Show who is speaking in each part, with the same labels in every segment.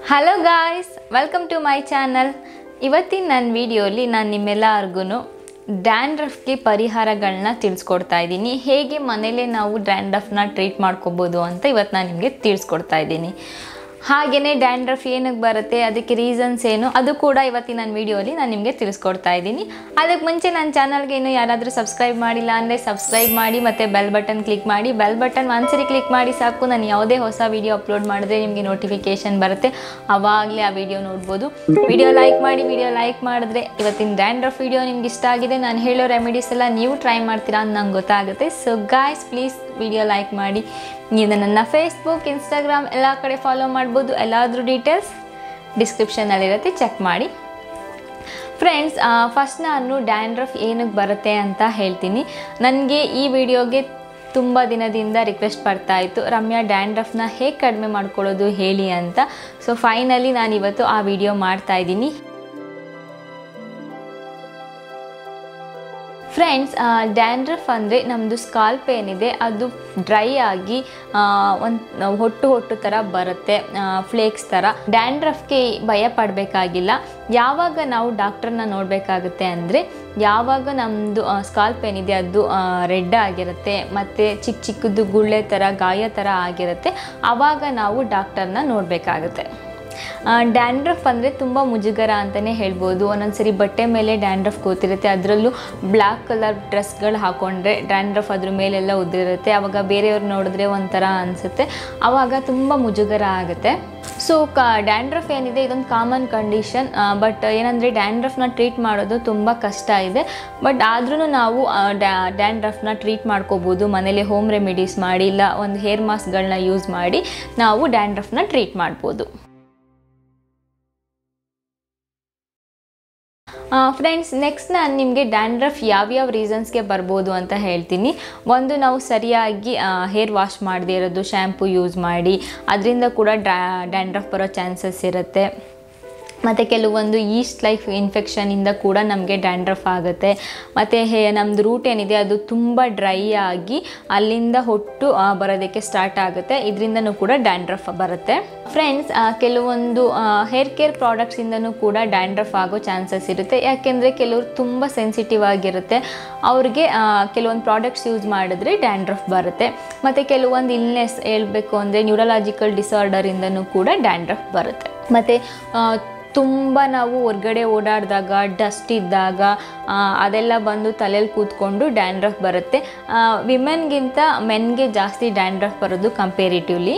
Speaker 1: hello guys welcome to my channel ಇವತ್ತಿನ ನನ್ನ ವಿಡಿಯೋಲಿ ನಾನು ನಿಮ್ಮೆಲ್ಲರಿಗೂ ಡ್ಯಾಂಡ್ರಫ್ಗೆ ಪರಿಹಾರಗಳನ್ನ ತಿಳಿಸ್ಕೊಡ್ತಾ ಇದ್ದೀನಿ ಹೇಗೆ ಮನೇಲೇ ನಾವು ಡ್ಯಾಂಡ್ರಫ್ನ ಟ್ರೀಟ್ ಮಾಡ್ಕೋಬೋದು ಅಂತ ಇವತ್ತು ನಾನು ನಿಮಗೆ ತಿಳಿಸ್ಕೊಡ್ತಾ ಇದ್ದೀನಿ ಹಾಗೆಯೇ ಡ್ಯಾಂಡ್ರಫ್ ಏನಕ್ಕೆ ಬರುತ್ತೆ ಅದಕ್ಕೆ ರೀಸನ್ಸ್ ಏನು ಅದು ಕೂಡ ಇವತ್ತಿನ ನನ್ನ ವಿಡಿಯೋಲಿ ನಾನು ನಿಮಗೆ ತಿಳಿಸ್ಕೊಡ್ತಾ ಇದ್ದೀನಿ ಅದಕ್ಕೆ ಮುಂಚೆ ನನ್ನ ಚಾನಲ್ಗೆ ಇನ್ನೂ ಯಾರಾದರೂ ಸಬ್ಸ್ಕ್ರೈಬ್ ಮಾಡಿಲ್ಲ ಅಂದರೆ ಸಬ್ಸ್ಕ್ರೈಬ್ ಮಾಡಿ ಮತ್ತು ಬೆಲ್ ಬಟನ್ ಕ್ಲಿಕ್ ಮಾಡಿ ಬೆಲ್ ಬಟನ್ ಒಂದ್ಸರಿ ಕ್ಲಿಕ್ ಮಾಡಿ ಸಾಕು ನಾನು ಯಾವುದೇ ಹೊಸ ವಿಡಿಯೋ ಅಪ್ಲೋಡ್ ಮಾಡಿದ್ರೆ ನಿಮಗೆ ನೋಟಿಫಿಕೇಶನ್ ಬರುತ್ತೆ ಆವಾಗಲೇ ಆ ವಿಡಿಯೋ ನೋಡ್ಬೋದು ವಿಡಿಯೋ ಲೈಕ್ ಮಾಡಿ ವಿಡಿಯೋ ಲೈಕ್ ಮಾಡಿದ್ರೆ ಇವತ್ತಿನ ಡ್ಯಾಂಡ್ರಫ್ ವಿಡಿಯೋ ನಿಮ್ಗೆ ಇಷ್ಟ ಆಗಿದೆ ನಾನು ಹೇಳೋ ರೆಮಿಡೀಸ್ ಎಲ್ಲ ನೀವು ಟ್ರೈ ಮಾಡ್ತೀರಾ ಅಂತ ನಂಗೆ ಗೊತ್ತಾಗುತ್ತೆ so guys please video like ಮಾಡಿ ನೀವು ನನ್ನ ಫೇಸ್ಬುಕ್ ಇನ್ಸ್ಟಾಗ್ರಾಮ್ ಎಲ್ಲ ಕಡೆ ಫಾಲೋ ಮಾಡ್ಬೋದು ಎಲ್ಲಾದರೂ ಡೀಟೇಲ್ಸ್ ಡಿಸ್ಕ್ರಿಪ್ಷನಲ್ಲಿರುತ್ತೆ ಚೆಕ್ ಮಾಡಿ ಫ್ರೆಂಡ್ಸ್ ಫಸ್ಟ್ ನಾನು ಡ್ಯಾಂಡ್ರಫ್ ಏನಕ್ಕೆ ಬರುತ್ತೆ ಅಂತ ಹೇಳ್ತೀನಿ ನನಗೆ ಈ ವಿಡಿಯೋಗೆ ತುಂಬ ದಿನದಿಂದ ರಿಕ್ವೆಸ್ಟ್ ಬರ್ತಾ ಇತ್ತು ರಮ್ಯಾ ಡ್ಯಾಂಡ್ರಫ್ನ ಹೇಗೆ ಕಡಿಮೆ ಮಾಡ್ಕೊಳ್ಳೋದು ಹೇಳಿ ಅಂತ ಸೊ ಫೈನಲಿ ನಾನು ಇವತ್ತು ಆ ವಿಡಿಯೋ ಮಾಡ್ತಾ ಇದ್ದೀನಿ ಫ್ರೆಂಡ್ಸ್ ಡ್ಯಾಂಡ್ರಫ್ ಅಂದರೆ ನಮ್ಮದು ಸ್ಕಾಲ್ಪ್ ಏನಿದೆ ಅದು ಡ್ರೈ ಆಗಿ ಒಂದು ಹೊಟ್ಟು ಹೊಟ್ಟು ಥರ ಬರುತ್ತೆ ಫ್ಲೇಕ್ಸ್ ಥರ ಡ್ಯಾಂಡ್ರಫ್ಗೆ ಭಯ ಪಡಬೇಕಾಗಿಲ್ಲ ಯಾವಾಗ ನಾವು ಡಾಕ್ಟ್ರನ್ನ ನೋಡಬೇಕಾಗುತ್ತೆ ಅಂದರೆ ಯಾವಾಗ ನಮ್ಮದು ಸ್ಕಾಲ್ಪ್ ಏನಿದೆ ಅದು ರೆಡ್ ಆಗಿರುತ್ತೆ ಮತ್ತು ಚಿಕ್ಕ ಚಿಕ್ಕದು ಗುಳ್ಳೆ ಥರ ಗಾಯ ಥರ ಆಗಿರುತ್ತೆ ಆವಾಗ ನಾವು ಡಾಕ್ಟರ್ನ ನೋಡಬೇಕಾಗುತ್ತೆ ಡ್ಯಾಂಡ್ರಫ್ ಅಂದರೆ ತುಂಬ ಮುಜುಗರ ಅಂತಲೇ ಹೇಳ್ಬೋದು ಒಂದೊಂದ್ಸರಿ ಬಟ್ಟೆ ಮೇಲೆ ಡ್ಯಾಂಡ್ರಫ್ ಕೂತಿರುತ್ತೆ ಅದರಲ್ಲೂ ಬ್ಲ್ಯಾಕ್ ಕಲರ್ ಡ್ರೆಸ್ಗಳು ಹಾಕ್ಕೊಂಡ್ರೆ ಡ್ಯಾಂಡ್ರಫ್ ಅದ್ರ ಮೇಲೆಲ್ಲ ಉದ್ದಿರುತ್ತೆ ಆವಾಗ ಬೇರೆಯವ್ರು ನೋಡಿದ್ರೆ ಒಂಥರ ಅನಿಸುತ್ತೆ ಆವಾಗ ತುಂಬ ಮುಜುಗರ ಆಗುತ್ತೆ ಸೊ ಕ ಡ್ಯಾಂಡ್ರಫ್ ಏನಿದೆ ಇದೊಂದು ಕಾಮನ್ ಕಂಡೀಷನ್ ಬಟ್ ಏನಂದರೆ ಡ್ಯಾಂಡ್ರಫ್ನ ಟ್ರೀಟ್ ಮಾಡೋದು ತುಂಬ ಕಷ್ಟ ಇದೆ ಬಟ್ ಆದ್ರೂ ನಾವು ಡ್ಯಾಂಡ್ರಫ್ನ ಟ್ರೀಟ್ ಮಾಡ್ಕೋಬೋದು ಮನೇಲಿ ಹೋಮ್ ರೆಮಿಡೀಸ್ ಮಾಡಿ ಇಲ್ಲ ಒಂದು ಹೇರ್ ಮಾಸ್ಕ್ಗಳನ್ನ ಯೂಸ್ ಮಾಡಿ ನಾವು ಡ್ಯಾಂಡ್ರಫ್ನ ಟ್ರೀಟ್ ಮಾಡ್ಬೋದು ಫ್ರೆಂಡ್ಸ್ ನೆಕ್ಸ್ಟ್ ನಾನು ನಿಮಗೆ ಡ್ಯಾಂಡ್ರಫ್ ಯಾವ್ಯಾವ ರೀಸನ್ಸ್ಗೆ ಬರ್ಬೋದು ಅಂತ ಹೇಳ್ತೀನಿ ಒಂದು ನಾವು ಸರಿಯಾಗಿ ಹೇರ್ ವಾಶ್ ಮಾಡದೇ ಇರೋದು ಶ್ಯಾಂಪು ಯೂಸ್ ಮಾಡಿ ಅದರಿಂದ ಕೂಡ ಡ್ರಾ ಡ್ಯಾಂಡ್ರಫ್ ಬರೋ ಚಾನ್ಸಸ್ ಇರುತ್ತೆ ಮತ್ತು ಕೆಲವೊಂದು ಈಸ್ಟ್ ಲೈಫ್ ಇನ್ಫೆಕ್ಷನಿಂದ ಕೂಡ ನಮಗೆ ಡ್ಯಾಂಡ್ರಫ್ ಆಗುತ್ತೆ ಮತ್ತು ಹೇ ನಮ್ಮದು ರೂಟ್ ಏನಿದೆ ಅದು ತುಂಬ ಡ್ರೈ ಆಗಿ ಅಲ್ಲಿಂದ ಹೊಟ್ಟು ಬರೋದಕ್ಕೆ ಸ್ಟಾರ್ಟ್ ಆಗುತ್ತೆ ಇದರಿಂದನೂ ಕೂಡ ಡ್ಯಾಂಡ್ರಫ್ ಬರುತ್ತೆ ಫ್ರೆಂಡ್ಸ್ ಕೆಲವೊಂದು ಹೇರ್ ಕೇರ್ ಪ್ರಾಡಕ್ಟ್ಸಿಂದನೂ ಕೂಡ ಡ್ಯಾಂಡ್ರಫ್ ಆಗೋ ಚಾನ್ಸಸ್ ಇರುತ್ತೆ ಯಾಕೆಂದರೆ ಕೆಲವರು ತುಂಬ ಸೆನ್ಸಿಟಿವ್ ಆಗಿರುತ್ತೆ ಅವ್ರಿಗೆ ಕೆಲವೊಂದು ಪ್ರಾಡಕ್ಟ್ಸ್ ಯೂಸ್ ಮಾಡಿದ್ರೆ ಡ್ಯಾಂಡ್ರಫ್ ಬರುತ್ತೆ ಮತ್ತು ಕೆಲವೊಂದು ಇಲ್ನೆಸ್ ಹೇಳ್ಬೇಕು ಅಂದರೆ ನ್ಯೂರಲಾಜಿಕಲ್ ಡಿಸಾರ್ಡರಿಂದನೂ ಕೂಡ ಡ್ಯಾಂಡ್ರಫ್ ಬರುತ್ತೆ ಮತ್ತು ತುಂಬ ನಾವು ಹೊರ್ಗಡೆ ಓಡಾಡಿದಾಗ ಡಸ್ಟ್ ಇದ್ದಾಗ ಅದೆಲ್ಲ ಬಂದು ತಲೆಯಲ್ಲಿ ಕೂತ್ಕೊಂಡು ಡ್ಯಾಂಡ್ರಫ್ ಬರುತ್ತೆ ವಿಮೆನ್ಗಿಂತ ಮೆನ್ಗೆ ಜಾಸ್ತಿ ಡ್ಯಾಂಡ್ರಫ್ ಬರೋದು ಕಂಪೇರಿಟಿವ್ಲಿ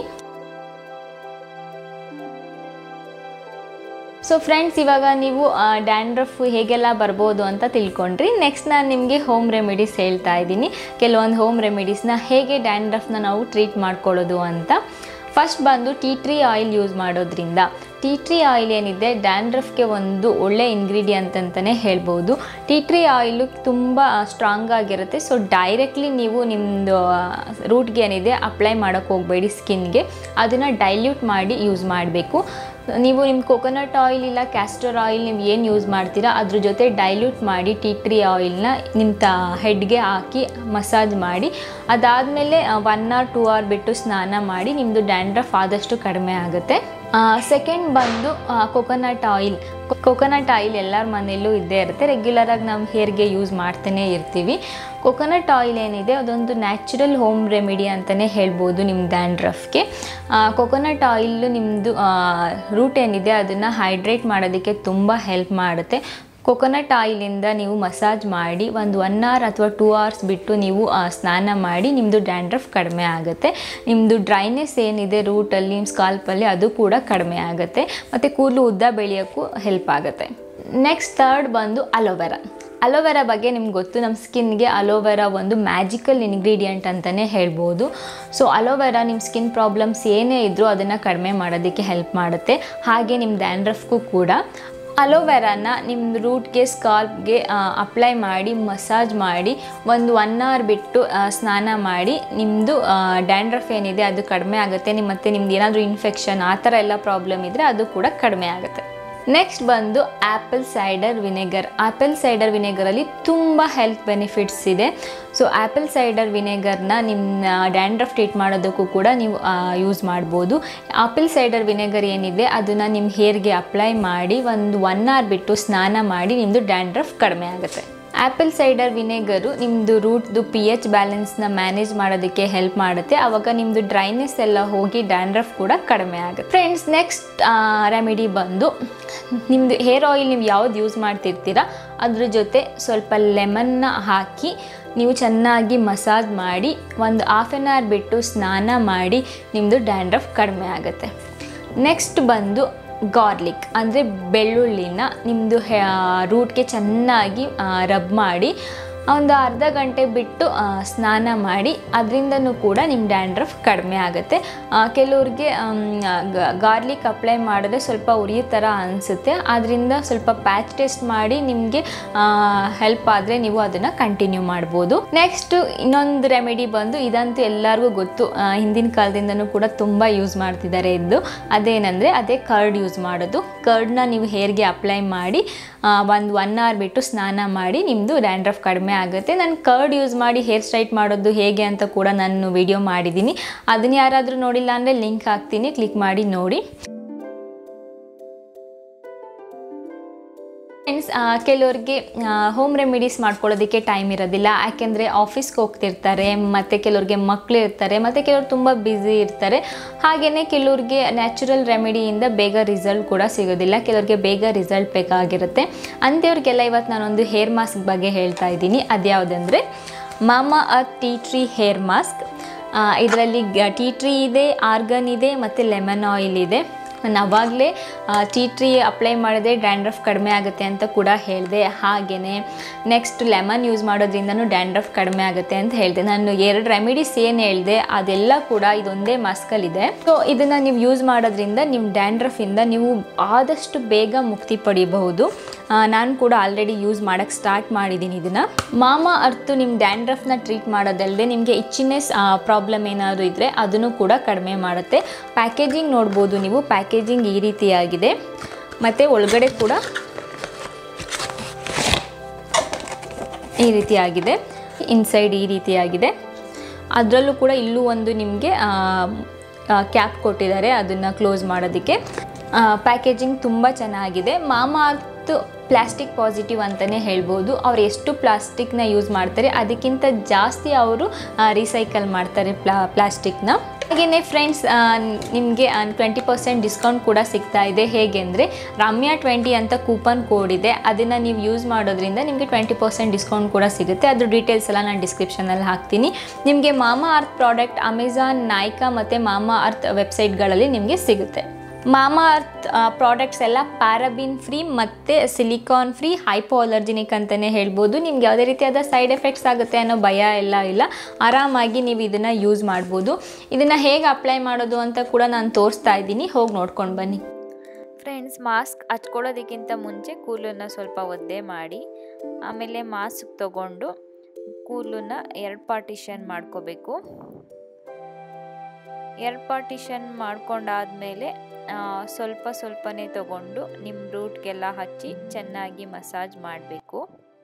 Speaker 1: ಸೊ ಫ್ರೆಂಡ್ಸ್ ಇವಾಗ ನೀವು ಡ್ಯಾಂಡ್ರಫ್ ಹೇಗೆಲ್ಲ ಬರ್ಬೋದು ಅಂತ ತಿಳ್ಕೊಂಡ್ರಿ ನೆಕ್ಸ್ಟ್ ನಾನು ನಿಮಗೆ ಹೋಮ್ ರೆಮಿಡೀಸ್ ಹೇಳ್ತಾ ಇದ್ದೀನಿ ಕೆಲವೊಂದು ಹೋಮ್ ರೆಮಿಡೀಸ್ನ ಹೇಗೆ ಡ್ಯಾಂಡ್ರಫ್ನ ನಾವು ಟ್ರೀಟ್ ಮಾಡ್ಕೊಳ್ಳೋದು ಅಂತ ಫಸ್ಟ್ ಬಂದು ಟೀ ಟ್ರೀ ಆಯಿಲ್ ಯೂಸ್ ಮಾಡೋದ್ರಿಂದ ಟೀ ಟ್ರೀ ಆಯಿಲ್ ಏನಿದೆ ಡ್ಯಾಂಡ್ರಫ್ಗೆ ಒಂದು ಒಳ್ಳೆ ಇಂಗ್ರೀಡಿಯಂಟ್ ಅಂತಲೇ ಹೇಳ್ಬೋದು ಟೀ ಟ್ರೀ ಆಯಿಲು ತುಂಬ ಸ್ಟ್ರಾಂಗ್ ಆಗಿರುತ್ತೆ ಸೊ ಡೈರೆಕ್ಟ್ಲಿ ನೀವು ನಿಮ್ಮದು ರೂಟ್ಗೆ ಏನಿದೆ ಅಪ್ಲೈ ಮಾಡೋಕ್ಕೆ ಹೋಗಬೇಡಿ ಸ್ಕಿನ್ಗೆ ಅದನ್ನು ಡೈಲ್ಯೂಟ್ ಮಾಡಿ ಯೂಸ್ ಮಾಡಬೇಕು ನೀವು ನಿಮ್ಮ ಕೊಕೊನಟ್ ಆಯಿಲ್ ಇಲ್ಲ ಕ್ಯಾಸ್ಟರ್ ಆಯಿಲ್ ನೀವು ಏನು ಯೂಸ್ ಮಾಡ್ತೀರಾ ಅದ್ರ ಜೊತೆ ಡೈಲ್ಯೂಟ್ ಮಾಡಿ ಟೀ ಟ್ರೀ ಆಯಿಲ್ನ ನಿಮ್ಮ ತ ಹೆಡ್ಗೆ ಹಾಕಿ ಮಸಾಜ್ ಮಾಡಿ ಅದಾದಮೇಲೆ ಒನ್ ಆರ್ ಟೂ ಅವರ್ ಬಿಟ್ಟು ಸ್ನಾನ ಮಾಡಿ ನಿಮ್ಮದು ಡ್ಯಾಂಡ್ರಫ್ ಆದಷ್ಟು ಕಡಿಮೆ ಆಗುತ್ತೆ ಸೆಕೆಂಡ್ ಬಂದು ಕೊಕೊನಟ್ ಆಯಿಲ್ ಕೊಕೊನಟ್ ಆಯಿಲ್ ಎಲ್ಲರ ಮನೆಯಲ್ಲೂ ಇದ್ದೇ ಇರುತ್ತೆ ರೆಗ್ಯುಲರಾಗಿ ನಾವು ಹೇರ್ಗೆ ಯೂಸ್ ಮಾಡ್ತಾನೆ ಇರ್ತೀವಿ ಕೊಕೊನಟ್ ಆಯಿಲ್ ಏನಿದೆ ಅದೊಂದು ನ್ಯಾಚುರಲ್ ಹೋಮ್ ರೆಮಿಡಿ ಅಂತಲೇ ಹೇಳ್ಬೋದು ನಿಮ್ಮ ಡ್ಯಾಂಡ್ರಫ್ಗೆ ಕೊಕೊನಟ್ ಆಯಿಲ್ ನಿಮ್ಮದು ರೂಟ್ ಏನಿದೆ ಅದನ್ನು ಹೈಡ್ರೇಟ್ ಮಾಡೋದಕ್ಕೆ ತುಂಬ ಹೆಲ್ಪ್ ಮಾಡುತ್ತೆ ಕೊಕೊನಟ್ ಆಯಿಲಿಂದ ನೀವು ಮಸಾಜ್ ಮಾಡಿ ಒಂದು ಒನ್ ಅವರ್ ಅಥವಾ ಟೂ ಅವರ್ಸ್ ಬಿಟ್ಟು ನೀವು ಸ್ನಾನ ಮಾಡಿ ನಿಮ್ಮದು ಡ್ಯಾಂಡ್ರಫ್ ಕಡಿಮೆ ಆಗುತ್ತೆ ನಿಮ್ಮದು ಡ್ರೈನೆಸ್ ಏನಿದೆ ರೂಟಲ್ಲಿ ನಿಮ್ಮ ಸ್ಕಾಲ್ಪಲ್ಲಿ ಅದು ಕೂಡ ಕಡಿಮೆ ಆಗುತ್ತೆ ಮತ್ತು ಕೂದಲು ಉದ್ದ ಬೆಳೆಯೋಕ್ಕೂ ಹೆಲ್ಪ್ ಆಗುತ್ತೆ ನೆಕ್ಸ್ಟ್ ಥರ್ಡ್ ಬಂದು ಅಲೋವೆರಾ ಅಲೋವೆರಾ ಬಗ್ಗೆ ನಿಮ್ಗೆ ಗೊತ್ತು ನಮ್ಮ ಸ್ಕಿನ್ಗೆ ಅಲೋವೆರಾ ಒಂದು ಮ್ಯಾಜಿಕಲ್ ಇಂಗ್ರೀಡಿಯೆಂಟ್ ಅಂತಲೇ ಹೇಳ್ಬೋದು ಸೊ ಅಲೋವೆರಾ ನಿಮ್ಮ ಸ್ಕಿನ್ ಪ್ರಾಬ್ಲಮ್ಸ್ ಏನೇ ಇದ್ದರೂ ಅದನ್ನು ಕಡಿಮೆ ಮಾಡೋದಕ್ಕೆ ಹೆಲ್ಪ್ ಮಾಡುತ್ತೆ ಹಾಗೆ ನಿಮ್ಮ ಡ್ಯಾಂಡ್ರಫ್ಗೂ ಕೂಡ ಅಲೋವೆರಾನ ನಿಮ್ಮ ರೂಟ್ಗೆ ಸ್ಕಾಲ್ಪ್ಗೆ ಅಪ್ಲೈ ಮಾಡಿ ಮಸಾಜ್ ಮಾಡಿ ಒಂದು ಒನ್ ಅವರ್ ಬಿಟ್ಟು ಸ್ನಾನ ಮಾಡಿ ನಿಮ್ಮದು ಡ್ಯಾಂಡ್ರಫ್ ಏನಿದೆ ಅದು ಕಡಿಮೆ ಆಗುತ್ತೆ ನಿಮ್ಮ ಮತ್ತು ನಿಮ್ದು ಏನಾದರೂ ಇನ್ಫೆಕ್ಷನ್ ಆ ಥರ ಎಲ್ಲ ಪ್ರಾಬ್ಲಮ್ ಇದ್ದರೆ ಅದು ಕೂಡ ಕಡಿಮೆ ಆಗುತ್ತೆ ನೆಕ್ಸ್ಟ್ ಬಂದು apple cider vinegar apple cider ವಿನೆಗರಲ್ಲಿ ತುಂಬ ಹೆಲ್ತ್ ಬೆನಿಫಿಟ್ಸ್ ಇದೆ ಸೊ ಆ್ಯಪಲ್ ಸೈಡರ್ ವಿನೆಗರ್ನ ನಿಮ್ಮ ಡ್ಯಾಂಡ್ರಫ್ ಟ್ರೀಟ್ ಮಾಡೋದಕ್ಕೂ ಕೂಡ ನೀವು ಯೂಸ್ ಮಾಡ್ಬೋದು ಆ್ಯಪಲ್ ಸೈಡರ್ ವಿನೆಗರ್ ಏನಿದೆ ಅದನ್ನು ನಿಮ್ಮ ಹೇರ್ಗೆ ಅಪ್ಲೈ ಮಾಡಿ ಒಂದು ಒನ್ ಅವರ್ ಬಿಟ್ಟು ಸ್ನಾನ ಮಾಡಿ ನಿಮ್ಮದು ಡ್ಯಾಂಡ್ರಫ್ ಕಡಿಮೆ ಆಗುತ್ತೆ ಆ್ಯಪಲ್ ಸೈಡರ್ ವಿನೆಗರು ನಿಮ್ಮದು ರೂಟ್ದು ಪಿ ಎಚ್ ಬ್ಯಾಲೆನ್ಸ್ನ ಮ್ಯಾನೇಜ್ ಮಾಡೋದಕ್ಕೆ ಹೆಲ್ಪ್ ಮಾಡುತ್ತೆ ಆವಾಗ ನಿಮ್ಮದು ಡ್ರೈನೆಸ್ ಎಲ್ಲ ಹೋಗಿ ಡ್ಯಾಂಡ್ರಫ್ ಕೂಡ ಕಡಿಮೆ ಆಗುತ್ತೆ ಫ್ರೆಂಡ್ಸ್ ನೆಕ್ಸ್ಟ್ ರೆಮಿಡಿ ಬಂದು ನಿಮ್ಮದು ಹೇರ್ ಆಯಿಲ್ ನೀವು ಯಾವ್ದು ಯೂಸ್ ಮಾಡ್ತಿರ್ತೀರ ಅದ್ರ ಜೊತೆ ಸ್ವಲ್ಪ ಲೆಮನ್ನ ಹಾಕಿ ನೀವು ಚೆನ್ನಾಗಿ ಮಸಾಜ್ ಮಾಡಿ ಒಂದು ಹಾಫ್ ಆನ್ ಅವರ್ ಬಿಟ್ಟು ಸ್ನಾನ ಮಾಡಿ ನಿಮ್ಮದು ಡ್ಯಾಂಡ್ರಫ್ ಕಡಿಮೆ ಆಗುತ್ತೆ ನೆಕ್ಸ್ಟ್ ಬಂದು ಗಾರ್ಲಿಕ್ ಅಂದರೆ ಬೆಳ್ಳುಳ್ಳಿನ ನಿಮ್ಮದು ರೂಟ್ಗೆ ಚೆನ್ನಾಗಿ ರಬ್ ಮಾಡಿ ಒಂದು ಅರ್ಧ ಗಂಟೆ ಬಿಟ್ಟು ಆ, ಸ್ನಾನ ಮಾಡಿ ಅದರಿಂದನೂ ಕೂಡ ನಿಮ್ಮ ಡ್ಯಾಂಡ್ರಫ್ ಕಡಿಮೆ ಆಗುತ್ತೆ ಆ, ಕೆಲವ್ರಿಗೆ ಗಾರ್ಲಿಕ್ ಅಪ್ಲೈ ಮಾಡಿದ್ರೆ ಸ್ವಲ್ಪ ಉರಿಯೋ ಥರ ಅನಿಸುತ್ತೆ ಅದರಿಂದ ಸ್ವಲ್ಪ ಪ್ಯಾಚ್ ಟೆಸ್ಟ್ ಮಾಡಿ ನಿಮಗೆ ಹೆಲ್ಪ್ ಆದರೆ ನೀವು ಅದನ್ನು ಕಂಟಿನ್ಯೂ ಮಾಡ್ಬೋದು ನೆಕ್ಸ್ಟ್ ಇನ್ನೊಂದು ರೆಮಿಡಿ ಬಂದು ಇದಂತೂ ಎಲ್ಲರಿಗೂ ಗೊತ್ತು ಆ, ಹಿಂದಿನ ಕಾಲದಿಂದನೂ ಕೂಡ ತುಂಬ ಯೂಸ್ ಮಾಡ್ತಿದ್ದಾರೆ ಇದ್ದು ಅದೇನೆಂದರೆ ಅದೇ ಕರ್ಡ್ ಯೂಸ್ ಮಾಡೋದು ಕರ್ಡ್ನ ನೀವು ಹೇರ್ಗೆ ಅಪ್ಲೈ ಮಾಡಿ ಒಂದು ಒನ್ ಅವರ್ ಬಿಟ್ಟು ಸ್ನಾನ ಮಾಡಿ ನಿಮ್ಮದು ಡ್ಯಾಂಡ್ರಫ್ ಕಡಿಮೆ ಆಗುತ್ತೆ ನಾನು ಕರ್ಡ್ ಯೂಸ್ ಮಾಡಿ ಹೇರ್ ಸ್ಟ್ರೈಟ್ ಮಾಡೋದು ಹೇಗೆ ಅಂತ ಕೂಡ ನಾನು ವಿಡಿಯೋ ಮಾಡಿದ್ದೀನಿ ಅದನ್ನ ಯಾರಾದರೂ ನೋಡಿಲ್ಲ ಅಂದರೆ ಲಿಂಕ್ ಹಾಕ್ತೀನಿ ಕ್ಲಿಕ್ ಮಾಡಿ ನೋಡಿ ಫ್ರೆಂಡ್ಸ್ ಕೆಲವ್ರಿಗೆ ಹೋಮ್ ರೆಮಿಡೀಸ್ ಮಾಡ್ಕೊಳ್ಳೋದಕ್ಕೆ ಟೈಮ್ ಇರೋದಿಲ್ಲ ಯಾಕೆಂದರೆ ಆಫೀಸ್ಗೆ ಹೋಗ್ತಿರ್ತಾರೆ ಮತ್ತು ಕೆಲವ್ರಿಗೆ ಮಕ್ಕಳು ಇರ್ತಾರೆ ಮತ್ತು ಕೆಲವ್ರು ತುಂಬ ಬ್ಯುಸಿ ಇರ್ತಾರೆ ಹಾಗೆಯೇ ಕೆಲವ್ರಿಗೆ ನ್ಯಾಚುರಲ್ ರೆಮಿಡಿಯಿಂದ ಬೇಗ ರಿಸಲ್ಟ್ ಕೂಡ ಸಿಗೋದಿಲ್ಲ ಕೆಲವ್ರಿಗೆ ಬೇಗ ರಿಸಲ್ಟ್ ಬೇಕಾಗಿರುತ್ತೆ ಅಂಥವ್ರಿಗೆಲ್ಲ ಇವತ್ತು ನಾನೊಂದು ಹೇರ್ ಮಾಸ್ಕ್ ಬಗ್ಗೆ ಹೇಳ್ತಾ ಇದ್ದೀನಿ ಅದ್ಯಾವುದಂದರೆ Mamaearth tea tree hair mask ಇದರಲ್ಲಿ ಟೀ ಟ್ರೀ ಇದೆ ಆರ್ಗನ್ ಇದೆ ಮತ್ತು ಲೆಮನ್ ಆಯಿಲ್ ಇದೆ ನಾನು ಅವಾಗಲೇ ಟೀ ಟ್ರೀ ಅಪ್ಲೈ ಮಾಡಿದ್ರೆ ಡ್ಯಾಂಡ್ರಫ್ ಕಡಿಮೆ ಆಗುತ್ತೆ ಅಂತ ಕೂಡ ಹೇಳಿದೆ ಹಾಗೆಯೇ ನೆಕ್ಸ್ಟ್ ಲೆಮನ್ ಯೂಸ್ ಮಾಡೋದ್ರಿಂದನೂ ಡ್ಯಾಂಡ್ರಫ್ ಕಡಿಮೆ ಆಗುತ್ತೆ ಅಂತ ಹೇಳಿದೆ ನಾನು ಎರಡು ರೆಮಿಡೀಸ್ ಏನು ಹೇಳಿದೆ ಅದೆಲ್ಲ ಕೂಡ ಇದೊಂದೇ ಮಾಸ್ಕಲ್ಲಿದೆ ಸೊ ಇದನ್ನು ನೀವು ಯೂಸ್ ಮಾಡೋದ್ರಿಂದ ನಿಮ್ಮ ಡ್ಯಾಂಡ್ರಫಿಂದ ನೀವು ಆದಷ್ಟು ಬೇಗ ಮುಕ್ತಿ ಪಡಿಬಹುದು ಆ, ನಾನು ಕೂಡ ಆಲ್ರೆಡಿ ಯೂಸ್ ಮಾಡೋಕ್ಕೆ ಸ್ಟಾರ್ಟ್ ಮಾಡಿದ್ದೀನಿ ಇದನ್ನು ಮಾಮಾ ಅರ್ತು ನಿಮ್ಮ ಡ್ಯಾಂಡ್ರಫ್ನ ಟ್ರೀಟ್ ಮಾಡೋದಲ್ಲದೆ ನಿಮಗೆ ಇಚ್ಚಿನೆಸ್ ಪ್ರಾಬ್ಲಮ್ ಏನಾದರೂ ಇದ್ದರೆ ಅದನ್ನು ಕೂಡ ಕಡಿಮೆ ಮಾಡುತ್ತೆ ಪ್ಯಾಕೇಜಿಂಗ್ ನೋಡ್ಬೋದು ನೀವು ಪ್ಯಾಕೇಜಿಂಗ್ ಈ ರೀತಿಯಾಗಿದೆ ಮತ್ತು ಒಳಗಡೆ ಕೂಡ ಈ ರೀತಿಯಾಗಿದೆ ಇನ್ಸೈಡ್ ಈ ರೀತಿಯಾಗಿದೆ ಅದರಲ್ಲೂ ಕೂಡ ಇಲ್ಲೂ ಒಂದು ನಿಮಗೆ ಕ್ಯಾಪ್ ಕೊಟ್ಟಿದ್ದಾರೆ ಅದನ್ನು ಕ್ಲೋಸ್ ಮಾಡೋದಕ್ಕೆ ಪ್ಯಾಕೇಜಿಂಗ್ ತುಂಬ ಚೆನ್ನಾಗಿದೆ ಮಾಮಾ ಅರ್ತ್ ಪ್ಲಾಸ್ಟಿಕ್ ಪಾಸಿಟಿವ್ ಅಂತಲೇ ಹೇಳ್ಬೋದು ಅವ್ರು ಎಷ್ಟು ಪ್ಲಾಸ್ಟಿಕ್ನ ಯೂಸ್ ಮಾಡ್ತಾರೆ ಅದಕ್ಕಿಂತ ಜಾಸ್ತಿ ಅವರು ರೀಸೈಕಲ್ ಮಾಡ್ತಾರೆ ಪ್ಲಾ ಪ್ಲಾಸ್ಟಿಕ್ನ ಹಾಗೆಯೇ ಫ್ರೆಂಡ್ಸ್ ನಿಮಗೆ ಟ್ವೆಂಟಿ ಪರ್ಸೆಂಟ್ ಡಿಸ್ಕೌಂಟ್ ಕೂಡ ಸಿಗ್ತಾ ಇದೆ ಹೇಗೆ ಅಂದರೆ ರಮ್ಯಾ ಟ್ವೆಂಟಿ ಅಂತ ಕೂಪನ್ ಕೋಡ್ ಇದೆ ಅದನ್ನು ನೀವು ಯೂಸ್ ಮಾಡೋದ್ರಿಂದ ನಿಮಗೆ ಟ್ವೆಂಟಿ ಪರ್ಸೆಂಟ್ ಡಿಸ್ಕೌಂಟ್ ಕೂಡ ಸಿಗುತ್ತೆ ಅದ್ರ ಡೀಟೇಲ್ಸ್ ಎಲ್ಲ ನಾನು ಡಿಸ್ಕ್ರಿಪ್ಷನಲ್ಲಿ ಹಾಕ್ತೀನಿ ನಿಮಗೆ ಮಾಮಾ ಅರ್ತ್ ಪ್ರಾಡಕ್ಟ್ ಅಮೆಝಾನ್ ನಾಯ್ಕಾ ಮತ್ತು ಮಾಮಾ ಅರ್ತ್ ವೆಬ್ಸೈಟ್ಗಳಲ್ಲಿ ನಿಮಗೆ ಸಿಗುತ್ತೆ ಮಾಮಾ ಅರ್ತ್ ಪ್ರಾಡಕ್ಟ್ಸ್ ಎಲ್ಲ ಪ್ಯಾರಾಬಿನ್ ಫ್ರೀ ಮತ್ತು ಸಿಲಿಕಾನ್ ಫ್ರೀ ಹೈಪೋ ಅಲರ್ಜಿನಿಕ್ ಅಂತಲೇ ಹೇಳ್ಬೋದು ನಿಮ್ಗೆ ಯಾವುದೇ ರೀತಿಯಾದ ಸೈಡ್ ಎಫೆಕ್ಟ್ಸ್ ಆಗುತ್ತೆ ಅನ್ನೋ ಭಯ ಎಲ್ಲ ಇಲ್ಲ ಆರಾಮಾಗಿ ನೀವು ಇದನ್ನು ಯೂಸ್ ಮಾಡ್ಬೋದು ಇದನ್ನು ಹೇಗೆ ಅಪ್ಲೈ ಮಾಡೋದು ಅಂತ ಕೂಡ ನಾನು ತೋರಿಸ್ತಾ ಇದ್ದೀನಿ ಹೋಗಿ ನೋಡ್ಕೊಂಡು ಬನ್ನಿ
Speaker 2: ಫ್ರೆಂಡ್ಸ್ ಮಾಸ್ಕ್ ಹಚ್ಕೊಳ್ಳೋದಕ್ಕಿಂತ ಮುಂಚೆ ಕೂಲನ್ನು ಸ್ವಲ್ಪ ಒದ್ದೆ ಮಾಡಿ ಆಮೇಲೆ ಮಾಸ್ಕ್ ತಗೊಂಡು ಕೂಲನ್ನ ಎರಡು ಪಾರ್ಟಿಷನ್ ಮಾಡ್ಕೋಬೇಕು ಎರಡು ಪಾರ್ಟಿಷನ್ ಮಾಡ್ಕೊಂಡಾದಮೇಲೆ ಸ್ವಲ್ಪ ಸ್ವಲ್ಪನೇ ತಗೊಂಡು ನಿಮ್ಮ ರೂಟ್ಗೆಲ್ಲ ಹಚ್ಚಿ ಚೆನ್ನಾಗಿ ಮಸಾಜ್ ಮಾಡಬೇಕು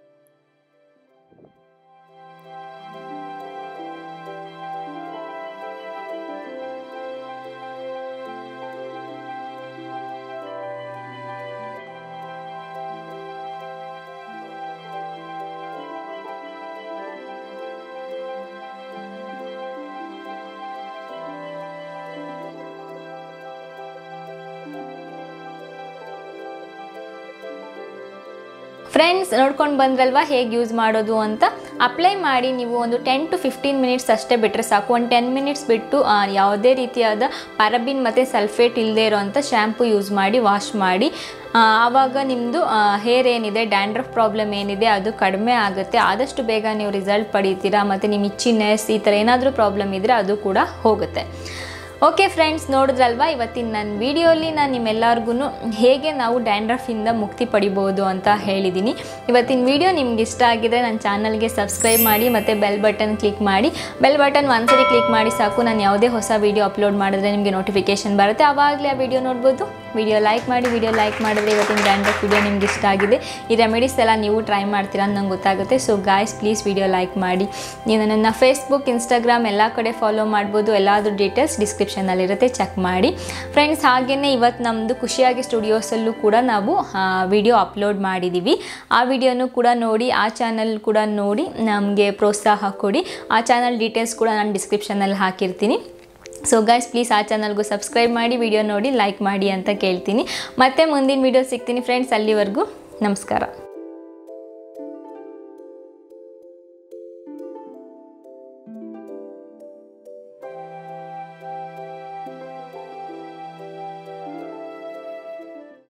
Speaker 1: ಫ್ರೆಂಡ್ಸ್ ನೋಡ್ಕೊಂಡು ಬಂದ್ರಲ್ವಾ ಹೇಗೆ ಯೂಸ್ ಮಾಡೋದು ಅಂತ ಅಪ್ಲೈ ಮಾಡಿ ನೀವು ಒಂದು ಟೆನ್ ಟು ಫಿಫ್ಟೀನ್ ಮಿನಿಟ್ಸ್ ಅಷ್ಟೇ ಬಿಟ್ಟರೆ ಸಾಕು ಒಂದು ಟೆನ್ ಮಿನಿಟ್ಸ್ ಬಿಟ್ಟು ಆ, ಯಾವುದೇ ರೀತಿಯಾದ ಪ್ಯಾರಬಿನ್ ಮತ್ತು ಸಲ್ಫೇಟ್ ಇಲ್ಲದೆ ಇರೋವಂಥ ಶ್ಯಾಂಪು ಯೂಸ್ ಮಾಡಿ ವಾಶ್ ಮಾಡಿ ಆ, ಆವಾಗ ನಿಮ್ಮದು ಹೇರ್ ಏನಿದೆ ಡ್ಯಾಂಡ್ರಫ್ ಪ್ರಾಬ್ಲಮ್ ಏನಿದೆ ಅದು ಕಡಿಮೆ ಆಗುತ್ತೆ ಆದಷ್ಟು ಬೇಗ ನೀವು ರಿಸಲ್ಟ್ ಪಡಿತೀರಾ ಮತ್ತು ನಿಮ್ಮ ಇಚ್ಚಿನೆಸ್ ಈ ಥರ ಏನಾದರೂ ಪ್ರಾಬ್ಲಮ್ ಇದ್ದರೆ ಅದು ಕೂಡ ಹೋಗುತ್ತೆ ಓಕೆ ಫ್ರೆಂಡ್ಸ್ ನೋಡಿದ್ರಲ್ವಾ ಇವತ್ತಿನ ನನ್ನ ವಿಡಿಯೋಲಿ ನಾನು ನಿಮ್ಮೆಲ್ಲರಿಗೂ ಹೇಗೆ ನಾವು ಡ್ಯಾಂಡ್ರಫಿಂದ ಮುಕ್ತಿ ಪಡಿಬೋದು ಅಂತ ಹೇಳಿದ್ದೀನಿ ಇವತ್ತಿನ ವಿಡಿಯೋ ನಿಮ್ಗೆ ಇಷ್ಟ ಆಗಿದ್ರೆ ನನ್ನ ಚಾನಲ್ಗೆ ಸಬ್ಸ್ಕ್ರೈಬ್ ಮಾಡಿ ಮತ್ತು ಬೆಲ್ ಬಟನ್ ಕ್ಲಿಕ್ ಮಾಡಿ ಬೆಲ್ ಬಟನ್ ಒಂದ್ಸರಿ ಕ್ಲಿಕ್ ಮಾಡಿ ಸಾಕು ನಾನು ಯಾವುದೇ ಹೊಸ ವಿಡಿಯೋ ಅಪ್ಲೋಡ್ ಮಾಡಿದ್ರೆ ನಿಮಗೆ ನೋಟಿಫಿಕೇಶನ್ ಬರುತ್ತೆ ಆವಾಗಲೇ ಆ ವಿಡಿಯೋ ನೋಡ್ಬೋದು ವಿಡಿಯೋ ಲೈಕ್ ಮಾಡಿ ವಿಡಿಯೋ ಲೈಕ್ ಮಾಡಿದ್ರೆ ಇವತ್ತಿನ ಡ್ಯಾಂಡ್ರಫ್ ವಿಡಿಯೋ ನಿಮ್ಗೆ ಇಷ್ಟ ಆಗಿದೆ ಈ ರೆಮಿಡೀಸ್ ಎಲ್ಲ ನೀವು ಟ್ರೈ ಮಾಡ್ತೀರಾ ಅಂತ ನಂಗೆ ಗೊತ್ತಾಗುತ್ತೆ so guys please video like ಮಾಡಿ ನೀವು ನನ್ನ ಫೇಸ್ಬುಕ್ ಇನ್ಸ್ಟಾಗ್ರಾಮ್ ಎಲ್ಲ ಕಡೆ ಫಾಲೋ ಮಾಡ್ಬೋದು ಎಲ್ಲಾದ್ರೂ ಡೀಟೇಲ್ಸ್ ಡಿಸ್ಕ್ರಿಪ್ಷನಲ್ಲಿರುತ್ತೆ ಚೆಕ್ ಮಾಡಿ ಫ್ರೆಂಡ್ಸ್ ಹಾಗೆಯೇ ಇವತ್ತು ನಮ್ಮದು ಖುಷಿಯಾಗಿ ಸ್ಟುಡಿಯೋಸಲ್ಲೂ ಕೂಡ ನಾವು ವಿಡಿಯೋ ಅಪ್ಲೋಡ್ ಮಾಡಿದ್ದೀವಿ ಆ ವಿಡಿಯೋನು ಕೂಡ ನೋಡಿ ಆ ಚಾನಲ್ ಕೂಡ ನೋಡಿ ನಮಗೆ ಪ್ರೋತ್ಸಾಹ ಕೊಡಿ ಆ ಚಾನಲ್ ಡೀಟೇಲ್ಸ್ ಕೂಡ ನಾನು ಡಿಸ್ಕ್ರಿಪ್ಷನಲ್ಲಿ ಹಾಕಿರ್ತೀನಿ ಸೊ ಗೈಸ್ ಪ್ಲೀಸ್ ಆ ಚಾನಲ್ಗೂ ಸಬ್ಸ್ಕ್ರೈಬ್ ಮಾಡಿ ವಿಡಿಯೋ ನೋಡಿ ಲೈಕ್ ಮಾಡಿ ಅಂತ ಕೇಳ್ತೀನಿ ಮತ್ತೆ ಮುಂದಿನ ವಿಡಿಯೋ ಸಿಗ್ತೀನಿ ಫ್ರೆಂಡ್ಸ್ ಅಲ್ಲಿವರೆಗೂ ನಮಸ್ಕಾರ